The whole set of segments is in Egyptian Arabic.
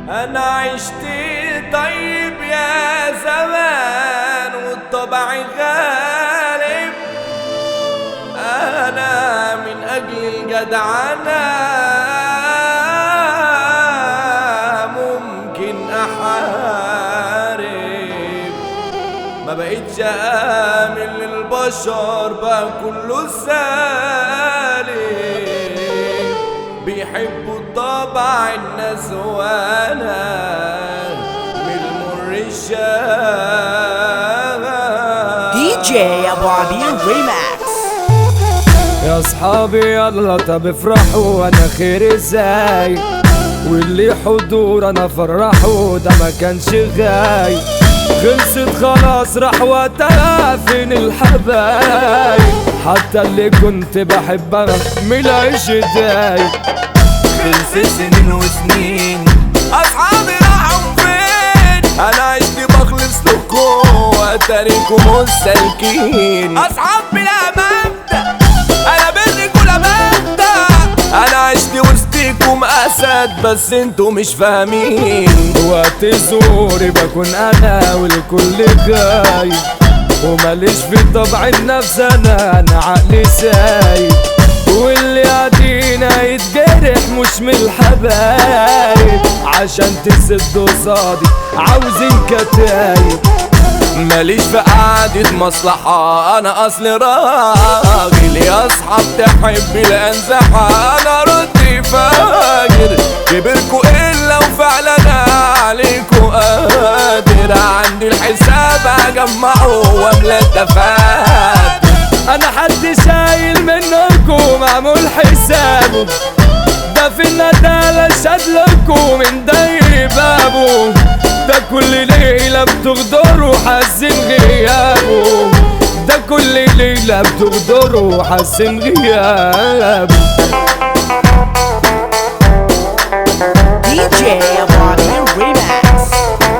انا عشت طيب يا زمان والطبع غالب انا من اجل الجدعنة ممكن احارب ما بقتش امن للبشر بقى كله سالم بيحبوا طبع الناس وانا من المر الشام دي جي ابو عبير ريماكس يا اصحابي يلا طب افرحوا انا خير ازاي واللي حضور انا فرحوا ده ما كانش غاي خلصت خلاص راح وقتها فين الحبايب حتى اللي كنت بحبها ملعيش داي خلص سنين وسنين اصحابي راحوا فين انا عشت بخلص لكم واتاريكم مستلكين اصحاب بلا مبدا انا بالرجولة مبدا انا عشت وسطيكم اسد بس انتوا مش فاهمين وقت زوري بكون انا والكل غايب وماليش في طبع النفس انا انا عقلي سايب واللي قاعدين يتجرح مش من الحبايب عشان تسد قصادي عاوزين كتايب ماليش في قعدة مصلحة أنا أصل راجل يا أصحاب تحب الأنزحة أنا ردي فاجر كبركوا إلا وفعلا عليكوا قادر عندي الحساب أجمعه وأملى الدفات انا حد شايل منكم معمول حسابه ده في الندالة شاد لكم من داير بابه ده كل ليلة بتغدروا حاسين غيابه ده كل ليلة بتغدروا حاسين غيابه دي جي ابو عبير ريماكس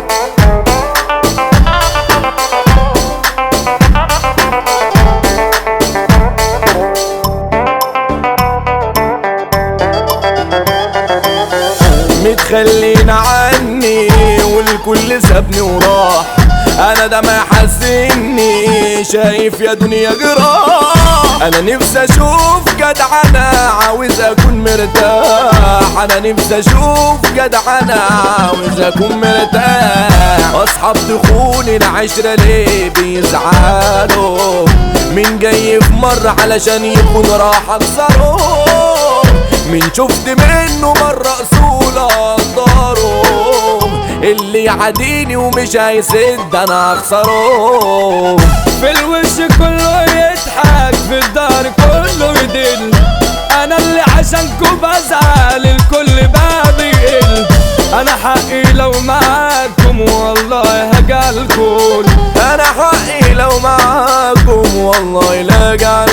متخلين عني والكل سابني وراح انا ده ما يحزني شايف يا دنيا جراح انا نفسي اشوف جدعنة عاوز اكون مرتاح انا نفسي اشوف جدعنة عاوز اكون مرتاح اصحاب تخون العشرة ليه بيزعلوا مين جاي في مرة علشان يكون راح اكسره من شفت منه مرة اصول اقدره اللي يعاديني ومش هيسد انا اخسره في الوش كله يضحك في الدار كله يدل انا اللي عشانكم بزعل الكل بقى بيقل انا حقي لو معاكم والله هجالكم انا حقي لو معاكم والله لا جعل